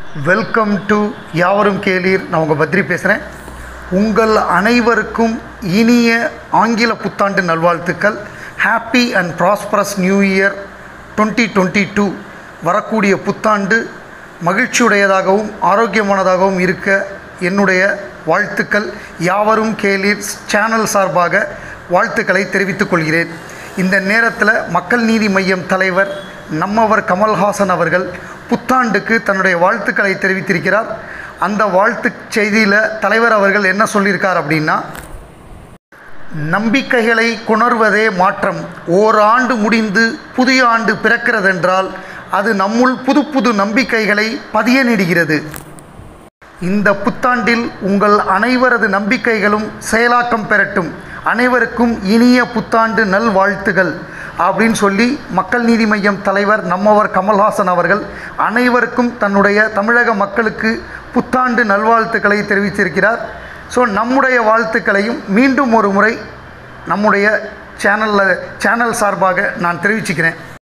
welcome to யாவரும் கேளீர் நான் உங்கள் பத்ரி பேசுகிறேன் உங்கள் அனைவருக்கும் இனிய ஆங்கில புத்தாண்டு நல்வாழ்த்துக்கள் happy and prosperous new year twenty twenty two வரக்கூடிய புத்தாண்டு மகிழ்ச்சியுடையதாகவும் ஆரோக்கியமானதாகவும் இருக்க என்னுடைய வாழ்த்துக்கள் யாவரும் கேளீர் சேனல் சார்பாக வாழ்த்துக்களை தெரிவித்துக் கொள்கிறேன் இந்த நேரத்தில் மக்கள் நீதி மையம் தலைவர் நம்மவர் கமல்ஹாசன் அவர்கள் புத்தாண்டுக்கு தன்னுடைய வாழ்த்துக்களை தெரிவித்திருக்கிறார் அந்த வாழ்த்து செய்தியில் தலைவர் அவர்கள் என்ன சொல்லியிருக்கார் அப்படின்னா நம்பிக்கைகளை கொணர்வதே மாற்றம் ஓராண்டு முடிந்து புதிய ஆண்டு பிறக்கிறதென்றால் அது நம்முள் புது புது நம்பிக்கைகளை பதியனிடுகிறது இந்த புத்தாண்டில் உங்கள் அனைவரது நம்பிக்கைகளும் செயலாக்கம் பெறட்டும் அனைவருக்கும் இனிய புத்தாண்டு நல்வாழ்த்துகள் அப்படின்னு சொல்லி மக்கள் நீதி மையம் தலைவர் நம்மவர் கமல்ஹாசன் அவர்கள் அனைவருக்கும் தன்னுடைய தமிழக மக்களுக்கு புத்தாண்டு நல்வாழ்த்துக்களை தெரிவித்திருக்கிறார் ஸோ நம்முடைய வாழ்த்துக்களையும் மீண்டும் ஒரு முறை நம்முடைய சேனலில் சேனல் சார்பாக நான் தெரிவிச்சுக்கிறேன்